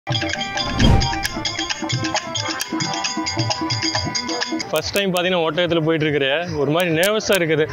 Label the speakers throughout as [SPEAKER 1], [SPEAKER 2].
[SPEAKER 1] first time பார்த்தீங்கன்னா ஒட்டகத்தில் போயிட்டு இருக்கிற ஒரு மாதிரி நேர்வஸாக இருக்குது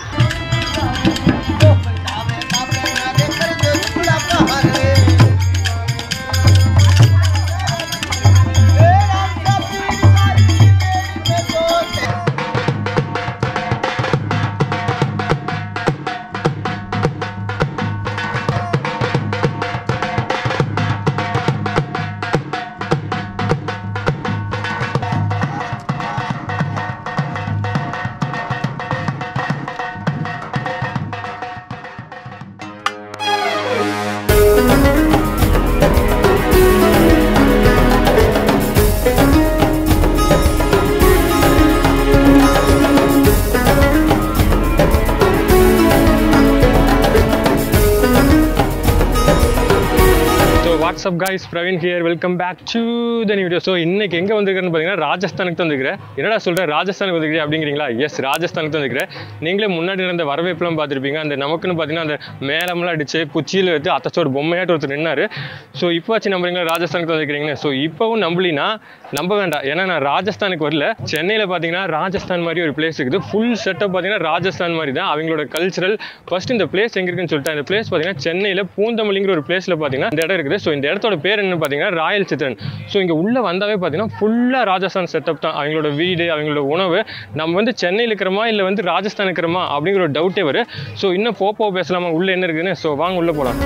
[SPEAKER 1] so what's up guys Praveen here welcome back to the video so இன்னைக்கு எங்கே வந்திருக்கேன்னு பார்த்தீங்கன்னா ராஜஸ்தானுக்கு தான் வந்திருக்கிறேன் என்னடா சொல்கிறேன் ராஜஸ்தானுக்கு வந்திருக்கிறேன் அப்படிங்கிறீங்களா எஸ் ராஜஸ்தானுக்கு தான் வந்திருக்கிறேன் நீங்களே முன்னாடி இருந்த வரவேற்பெல்லாம் பார்த்துருப்பீங்க அந்த நமக்குன்னு பார்த்தீங்கன்னா அந்த மேலம்லாம் அடிச்சு குச்சியில் எடுத்து அத்தச்சோட பொம்மையாட்டு ஒருத்தர் நின்னாரு ஸோ இப்போ வச்சு நம்புறீங்களா ராஜஸ்தானுக்கு வந்திருக்கிறீங்க ஸோ இப்போவும் நம்பலினா நம்ப வேண்டாம் ஏன்னா நான் ராஜஸ்தானுக்கு வரல சென்னையில் பார்த்தீங்கன்னா ராஜஸ்தான் மாதிரி ஒரு பிளேஸ் இருக்குது ஃபுல் செட்டப் பார்த்தீங்கன்னா ராஜஸ்தான் மாதிரி தான் அவங்களோட கல்ச்சரல் ஃபர்ஸ்ட் இந்த பிளேஸ் எங்க இருக்குன்னு சொல்லிட்டு இந்த பிளேஸ் பார்த்தீங்கன்னா சென்னையில் பூந்தமல்லிங்கிற ஒரு பிளேஸில் பார்த்தீங்கன்னா இந்த இடம் இருக்குது ஸோ இந்த இடத்தோட பேர் என்ன பார்த்தீங்கன்னா ராயல் சித்ரன் ஸோ இங்கே உள்ளே வந்தாவே பார்த்தீங்கன்னா ஃபுல்லாக ராஜஸ்தான் செட்டப் தான் அவங்களோட வீடு அவங்களோட உணவு நம்ம வந்து சென்னையில் இருக்கிறோமா இல்லை வந்து ராஜஸ்தான் இருக்கிறோமா அப்படிங்கிற ஒரு டவுட்டே வரும் ஸோ இன்னும் போ போ பேசலாமா உள்ளே என்ன இருக்குதுன்னு ஸோ வாங்க உள்ளே போகலாம்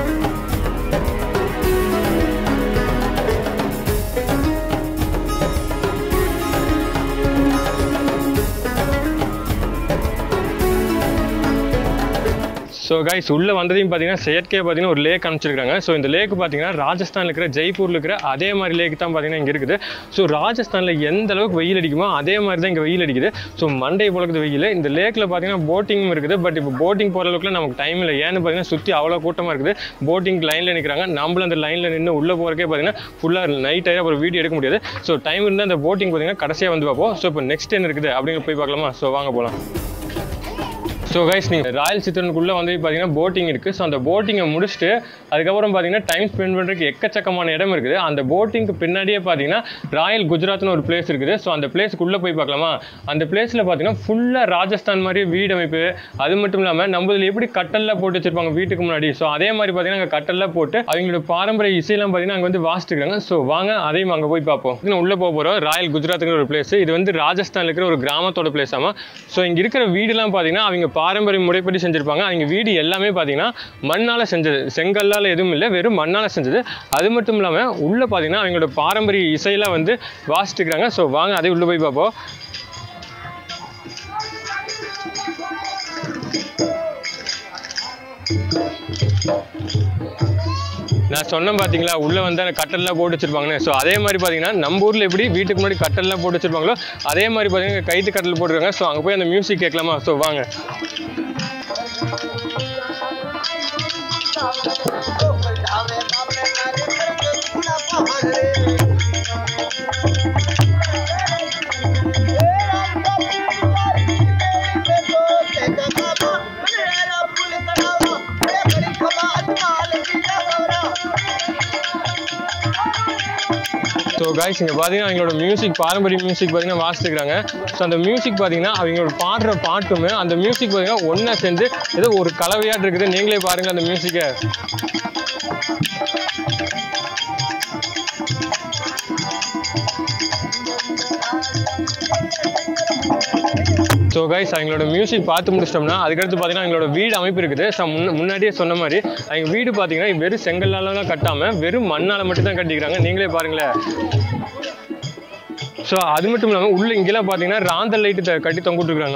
[SPEAKER 1] ஸோ கைஸ் உள்ளே வந்ததையும் பார்த்தீங்கன்னா செயற்கையாக பார்த்தீங்கன்னா ஒரு லேக் அனுப்பிச்சிருக்காங்க ஸோ இந்த லேக் பார்த்தீங்கன்னா ராஜஸ்தானில் இருக்கிற ஜெய்ப்பூரில் இருக்கிற அதே மாதிரி லேக் தான் பார்த்தீங்கன்னா இங்கே இருக்குது ஸோ ராஜஸ்தானில் எந்த அளவுக்கு வெயில் அடிக்குமோ அதே மாதிரி தான் இங்கே வெயில் அடிக்குது ஸோ மண்டை புழக்குது வெயில் இந்த லேக்கில் பார்த்தீங்கன்னா போட்டிங்கும் இருக்குது பட் இப்போ போட்டிங் போகிற அளவுக்குலாம் நமக்கு டைம் இல்லை ஏன்னு பார்த்தீங்கன்னா சுற்றி அவ்வளோ கூட்டமாக இருக்குது போட்டிங் லைனில் நிற்கிறாங்க நம்மளும் அந்த லைனில் நின்று உள்ளே போகிறக்கே பார்த்தீங்கன்னா ஃபுல்லாக நைட் ஆகி அப்புறம் வீடியோ எடுக்க முடியாது ஸோ டைம் இருந்தால் அந்த போட்டிங் பார்த்தீங்கன்னா கடைசியாக வந்து பார்ப்போம் ஸோ இப்போ நெக்ஸ்ட் என்ன இருக்குது அப்படிங்கிற போய் பார்க்கலாமா ஸோ வாங்க போகலாம் ஸோ கைஸ் நீங்கள் ராயல் சித்தனுக்குள்ளே வந்து பார்த்தீங்கன்னா போட்டிங் இருக்குது ஸோ அந்த போட்டிங்கை முடிச்சுட்டு அதுக்கப்புறம் பார்த்தீங்கன்னா டைம் ஸ்பெண்ட் பண்ணுறதுக்கு எக்கச்சக்கமான இடம் இருக்குது அந்த போட்டிங்க்கு பின்னாடியே பார்த்தீங்கன்னா ராயல் குஜராத்னு ஒரு பிளேஸ் இருக்குது ஸோ அந்த பிளேஸுக்குள்ளே போய் பார்க்கலாமா அந்த பிளேஸில் பார்த்தீங்கன்னா ஃபுல்லாக ராஜஸ்தான் மாதிரி வீடு அமைப்பு அது மட்டும் இல்லாமல் நம்மளதில் எப்படி கட்டல்லாம் போட்டு வச்சிருப்பாங்க வீட்டுக்கு முன்னாடி ஸோ அதே மாதிரி பார்த்தீங்கன்னா அங்கே கட்டல்லாம் போட்டு அவங்களோட பாரம்பரிய இசையெல்லாம் பார்த்தீங்கன்னா அங்கே வந்து வாசிட்டுருக்காங்க ஸோ வாங்க அதையும் அங்கே போய் பார்ப்போம் இன்னும் உள்ளே போக போகிறோம் ராயல் குஜராத்துங்கிற ஒரு பிளேஸ் இது வந்து ராஜஸ்தானில் இருக்கிற ஒரு கிராமத்தோட பிளேஸ் ஆமாம் ஸோ இங்கே இருக்கிற வீடுலாம் பார்த்தீங்கன்னா அவங்க பாரம்பரிய முறைப்படி செஞ்சுருப்பாங்க அவங்க வீடு எல்லாமே பார்த்தீங்கன்னா மண்ணால் செஞ்சது செங்கல்லால் எதுவும் இல்லை வெறும் மண்ணால் செஞ்சது அது மட்டும் இல்லாமல் உள்ளே பார்த்தீங்கன்னா அவங்களோட பாரம்பரிய இசையெல்லாம் வந்து வாசிட்டுருக்காங்க ஸோ வாங்க அதே உள்ளே போய் பார்ப்போம் நான் சொன்னேன் பார்த்தீங்களா உள்ளே வந்து அந்த கட்டல்லாம் போட்டு வச்சிருப்பாங்கன்னு ஸோ அதே மாதிரி பார்த்தீங்கன்னா நம்ம ஊரில் எப்படி வீட்டுக்கு முன்னாடி கட்டல்லாம் போட்டு வச்சிருப்பாங்களோ அதே மாதிரி பார்த்தீங்கன்னா கைத்து கட்டல் போட்டுருக்காங்க ஸோ அங்கே போய் அந்த மியூசிக் கேட்கலாமா ஸோ வாங்க ஸோ காய்ஸ் இங்கே பார்த்தீங்கன்னா அவங்களோட மியூசிக் பாரம்பரிய மியூசிக் பார்த்தீங்கன்னா வாசிச்சுக்கிறாங்க ஸோ அந்த மியூசிக் பார்த்தீங்கன்னா அவங்களோட பாடுற பாட்டுமே அந்த மியூசிக் பார்த்தீங்கன்னா ஒன்றா சேர்ந்து ஏதோ ஒரு கலவையாட்டு இருக்குது நீங்களே பாருங்க அந்த மியூசிக்கை ஸோ கைஸ் அவங்களோட மியூசிக் பார்த்து முடிச்சிட்டோம்னா அதுக்கடுத்து பார்த்தீங்கன்னா அவங்களோட வீடு அமைப்பு இருக்குது ஸோ முன்ன முன்னாடியே சொன்ன மாதிரி அவங்க வீடு பார்த்தீங்கன்னா வெறும் செங்கல்லாலாம் கட்டாமல் வெறும் மண்ணால் மட்டும் தான் கட்டிக்கிறாங்க நீங்களே பாருங்களேன் ஸோ அது மட்டும் இல்லாமல் உள்ள இங்கெல்லாம் பார்த்தீங்கன்னா ராந்தல் லைட்டு கட்டி தொங்கிட்டுருக்காங்க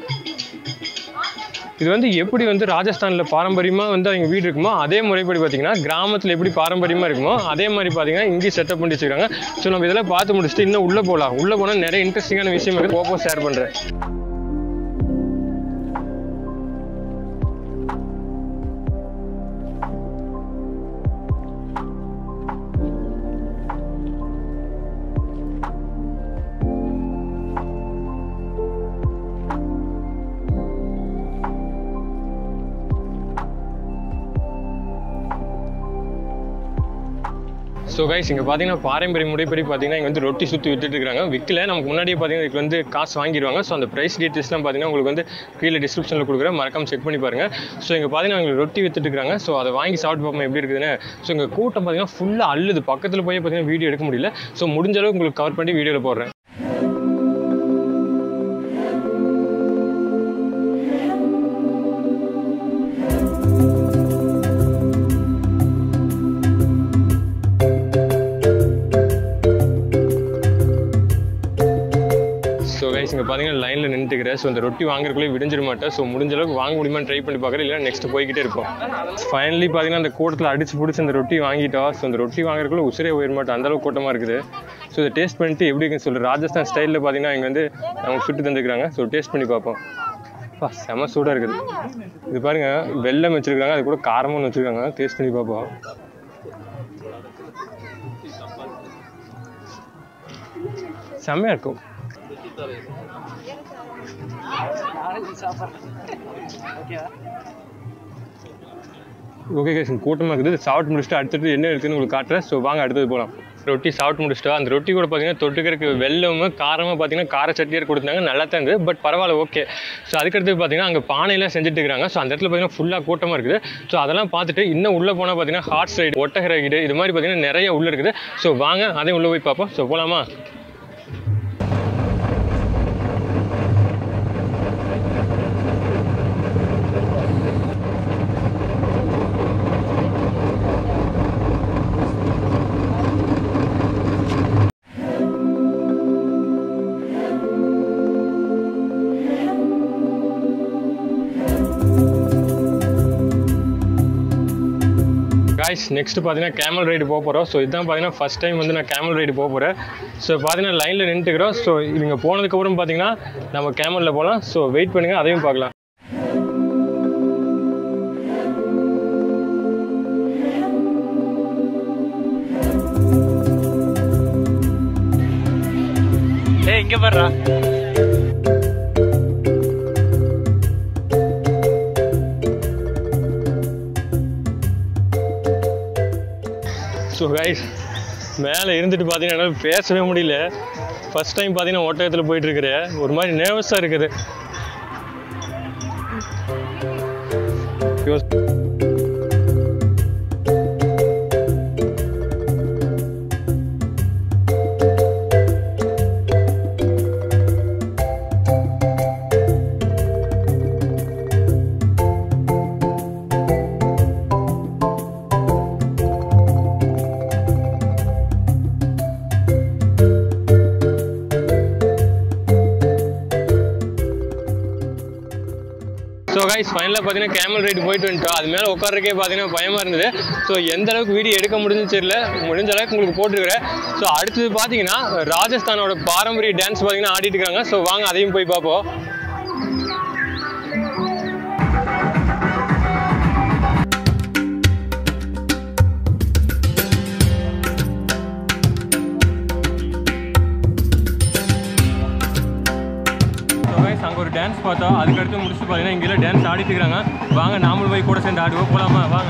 [SPEAKER 1] இது வந்து எப்படி வந்து ராஜஸ்தானில் பாரம்பரியமாக வந்து அவங்க வீடு இருக்குமோ அதே முறைப்படி பார்த்தீங்கன்னா கிராமத்தில் எப்படி பாரம்பரியமாக இருக்குமோ அதே மாதிரி பார்த்தீங்கன்னா இங்கேயும் செட்டப் பண்ணி வச்சுருக்காங்க ஸோ நம்ம இதெல்லாம் பார்த்து முடிச்சுட்டு இன்னும் உள்ளே போகலாம் உள்ளே போனால் நிறைய இன்ட்ரெஸ்டிங்கான விஷயம் இருக்குது போப்போ ஷேர் பண்ணுறேன் ஸோ கைஸ் இங்கே பார்த்தீங்கன்னா பாரம்பரிய முறைப்படி பார்த்தீங்கன்னா இங்கே வந்து ரொட்டி சுற்றி விட்டுட்டு இருக்காங்க விற்கல நமக்கு முன்னாடியே பார்த்தீங்கன்னா இதுக்கு வந்து காசு வாங்கிடுவாங்க ஸோ அந்த ப்ரைஸ் டீட்டெயில்ஸ்லாம் பார்த்தீங்கன்னா உங்களுக்கு வந்து கீழே டிஸ்கிரிப்ஷனில் கொடுக்குறேன் மறக்காம செக் பண்ணி பாருங்கள் ஸோ இங்கே பார்த்தீங்கன்னா உங்களுக்கு ரொட்டி வித்துட்டு இருக்காங்க ஸோ அதை வாங்கி சாப்பிட்டு பார்ப்போம் எப்படி இருக்குதுன்னு ஸோ இங்கே கூட்டம் பார்த்தீங்கன்னா ஃபுல்லாக அள்ளுது பக்கத்தில் போய் பார்த்தீங்கன்னா வீடியோ எடுக்க முடியல ஸோ முடிஞ்ச அளவுக்கு உங்களுக்கு கவர் பண்ணி வீடியோவில் போடுறேன் ஸோ கைஸ் இங்கே பார்த்தீங்கன்னா லைனில் நின்றுக்கிறேன் ஸோ இந்த ரொட்டி வாங்குறதுக்குள்ளே விடிஞ்சிட மாட்டேன் ஸோ முடிஞ்ச அளவுக்கு வாங்க முடியுமான்னு ட்ரை பண்ணி பார்க்குறேன் இல்லை நெக்ஸ்ட் போய்கிட்டே இருக்கும் ஃபைனலி பார்த்தீங்கன்னா அந்த கூட்டத்தில் அடிச்சு பிடிச்சி அந்த ரொட்டி வாங்கிட்டோம் ஸோ அந்த ரொட்டி வாங்குறதுக்குள்ள உசிரே உயர மாட்டோம் அந்தளவுக்கு கூட்டமாக இருக்குது ஸோ இதை டேஸ்ட் பண்ணிட்டு எப்படி இருக்குன்னு சொல்லி ராஜஸ்தான் ஸ்டைலில் பார்த்தீங்கன்னா இங்கே வந்து அவங்க சுட்டு தந்துக்கிறாங்க ஸோ டேஸ்ட் பண்ணி பார்ப்போம் பா செம சூடாக இருக்குது இது பாருங்க வெள்ளம் வச்சுருக்காங்க அது கூட காரமும் வச்சுருக்காங்க டேஸ்ட் பண்ணி பார்ப்போம் செம்மையாக இருக்கும் ஓகே கேஸ் கூட்டமாக இருக்குது சாப்பிட்டு முடிச்சுட்டு அடுத்தது என்ன இருக்குன்னு உங்களுக்கு காட்டுறேன் ஸோ வாங்க அடுத்தது போகலாம் ரொட்டி சாப்பிட்டு முடிச்சுட்டு அந்த ரொட்டி கூட பார்த்தீங்கன்னா தொட்டுக்கிறதுக்கு வெள்ளமும் காரமாக பார்த்தீங்கன்னா கார சட்னியாக கொடுத்தாங்க நல்லா தான் இருந்தது பட் பரவாயில்ல ஓகே ஸோ அதுக்கடுத்து பார்த்தீங்கன்னா அங்கே பானையெல்லாம் செஞ்சுட்டு இருக்காங்க ஸோ அந்த இடத்துல பார்த்தீங்கன்னா ஃபுல்லாக கூட்டமாக இருக்குது ஸோ அதெல்லாம் பார்த்துட்டு இன்னும் உள்ளே போனால் பார்த்தீங்கன்னா ஹார்ட் ரைடு ஒட்டக ரைடு இது மாதிரி பார்த்தீங்கன்னா நிறைய உள்ளே இருக்குது ஸோ வாங்க அதையும் உள்ளே போய் பார்ப்போம் ஸோ போகலாமா காய்ஸ் நெக்ஸ்ட் பார்த்தீங்கன்னா கேமல் ரைடு போக போகிறோம் ஸோ இதுதான் பார்த்தீங்கன்னா ஃபஸ்ட் டைம் வந்து நான் கேமல் ரைடு போக போகிறேன் ஸோ பார்த்தீங்கன்னா லைனில் நின்றுக்கிறோம் ஸோ இவங்க போனதுக்கப்புறம் பார்த்தீங்கன்னா நம்ம கேமலில் போகலாம் ஸோ வெயிட் பண்ணுங்கள் அதையும் பார்க்கலாம்
[SPEAKER 2] ஏய் இங்க பாருடா
[SPEAKER 1] ஸோ கைஸ் மேலே இருந்துட்டு பார்த்தீங்கன்னா என்னால் பேசவே முடியல ஃபர்ஸ்ட் டைம் பார்த்தீங்கன்னா ஒட்டகத்தில் போயிட்டு இருக்கிறேன் ஒரு மாதிரி நேர்வஸாக இருக்குது யோஸ்- ஸோ கைஸ் ஃபைனலாக பார்த்தீங்கன்னா கேமல் ரைடு போயிட்டு வந்துட்டோம் அது மேலே உட்கார்றக்கே பார்த்தீங்கன்னா பயமாக இருந்தது ஸோ எந்த அளவுக்கு வீடியோ எடுக்க முடிஞ்சுன்னு தெரியல முடிஞ்ச அளவுக்கு உங்களுக்கு போட்டுருக்கிறேன் ஸோ அடுத்தது பார்த்தீங்கன்னா ராஜஸ்தானோட பாரம்பரிய டான்ஸ் பார்த்தீங்கன்னா ஆடிட்டு இருக்காங்க ஸோ வாங்க அதையும் போய் பார்ப்போம் அங்கே ஒரு டான்ஸ் பார்த்தோம் அதுக்கடுத்து முடிச்சுட்டு பார்த்தீங்கன்னா இங்கெல்லாம் டான்ஸ் ஆடிட்டு இருக்காங்க வாங்க நாமளும் போய் கூட சேர்ந்து ஆடுவோம் போலாமா வாங்க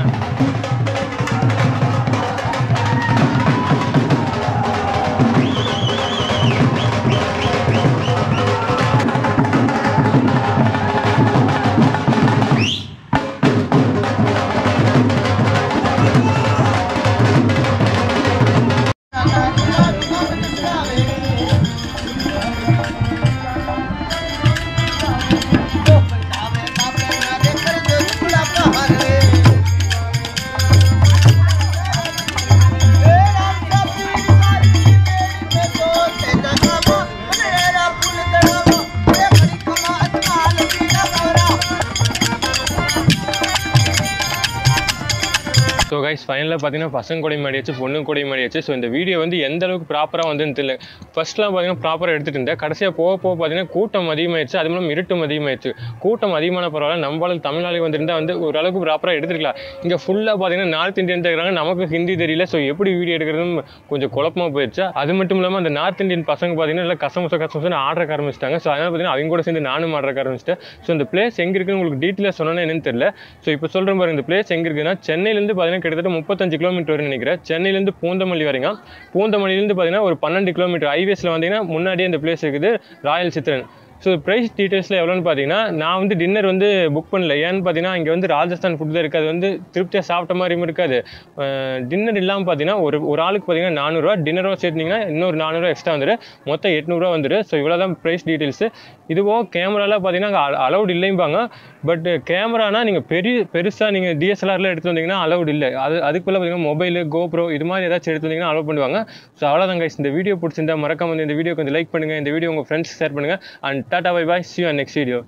[SPEAKER 1] ஸோ கைஸ் ஃபைனலாக பார்த்தீங்கன்னா பசங்க கூட மாடியாச்சு பொண்ணு கூட மாடியாச்சு ஸோ இந்த வீடியோ வந்து எந்த அளவுக்கு ப்ராப்பராக வந்துன்னு தெரியல ஃபர்ஸ்ட்லாம் பார்த்தீங்கன்னா ப்ராப்பராக எடுத்துகிட்டு இருந்தேன் கடைசியாக போக போக பார்த்தீங்கன்னா கூட்டம் அதிகமாயிடுச்சு அது மூலம் இருட்டும் அதிகமாயிடுச்சு கூட்டம் அதிகமான பரவாயில்ல நம்மளால தமிழ்நாடு வந்திருந்தா வந்து ஓரளவுக்கு ப்ராப்பராக எடுத்துருக்கலாம் இங்கே ஃபுல்லாக பார்த்தீங்கன்னா நார்த் இந்தியன் இருக்கிறாங்க நமக்கு ஹிந்தி தெரியல ஸோ எப்படி வீடியோ எடுக்கிறதுன்னு கொஞ்சம் குழப்பமாக போயிடுச்சு அது மட்டும் இல்லாமல் அந்த நார்த் இந்தியன் பசங்க பார்த்தீங்கன்னா எல்லாம் கசமுச கசமுசன்னு ஆடுறக்க ஆரம்பிச்சிட்டாங்க ஸோ அதனால் பார்த்தீங்கன்னா அவங்க கூட சேர்ந்து நானும் ஆடுறக்க ஆரம்பிச்சிட்டேன் ஸோ இந்த பிளேஸ் எங்கே இருக்குன்னு உங்களுக்கு டீட்டெயிலாக சொன்னேன்னு என்னன்னு தெரியல ஸோ இப்போ சொல்கிறேன் பாருங்க இந்த பிளேஸ் எங்கே இருக்குன்னா சென்னையிலேருந்து பார்த்தீங்கன்னா கிட்டத்தட்ட முப்பத்தஞ்சு கிலோமீட்டர் வரும்னு நினைக்கிறேன் சென்னையிலேருந்து பூந்தமல்லி வரீங்க பூந்தமல்லியிலேருந்து பார்த்தீங்கன்னா ஒரு பன்னெண்டு கிலோமீட்டர் ஹைவேஸில் வந்தீங்கன்னா முன்னாடியே இந்த பிளேஸ் இருக்குது ராயல் சித்ரன் ஸோ ப்ரைஸ் டீட்டெயில்ஸில் எவ்வளோன்னு பார்த்தீங்கன்னா நான் வந்து டின்னர் வந்து புக் பண்ணல ஏன்னு பார்த்தீங்கன்னா இங்கே வந்து ராஜஸ்தான் ஃபுட் தான் இருக்குது அது வந்து திருப்தியாக சாப்பிட்ட மாதிரியும் இருக்காது டின்னர் இல்லாமல் பார்த்தீங்கன்னா ஒரு ஒரு ஆளுக்கு பார்த்தீங்கன்னா நானூறுரூவா டின்னரோட சேர்த்திங்கன்னா இன்னொரு நானூறுரூவா எக்ஸ்ட்ரா வந்துடும் மொத்தம் எட்நூறுரூவா வந்துடும் ஸோ இவ்வளோ தான் ப்ரைஸ் டீட்டெயில்ஸு இதுவோ கேமராலாம் பார்த்தீங்கன்னா அலௌட் இல்லைம்பாங்க பட் கேமரானா நீங்கள் பெரிய பெருசாக நீங்கள் டிஎஸ்எல்ஆரில் எடுத்து வந்தீங்கன்னா அலௌட் இல்லை அது அதுக்குள்ளே பார்த்தீங்கன்னா மொபைலு கோப்ரோ இது மாதிரி ஏதாச்சும் எடுத்து வந்தீங்கன்னா அலோவ் பண்ணுவாங்க ஸோ அவ்வளோதான் guys இந்த வீடியோ பிடிச்சிருந்தா மறக்காம வந்து இந்த வீடியோ கொஞ்சம் லைக் பண்ணுங்கள் இந்த வீடியோ உங்கள் ஃப்ரெண்ட்ஸ் ஷேர் பண்ணுங்கள் and tata bye bye see you next video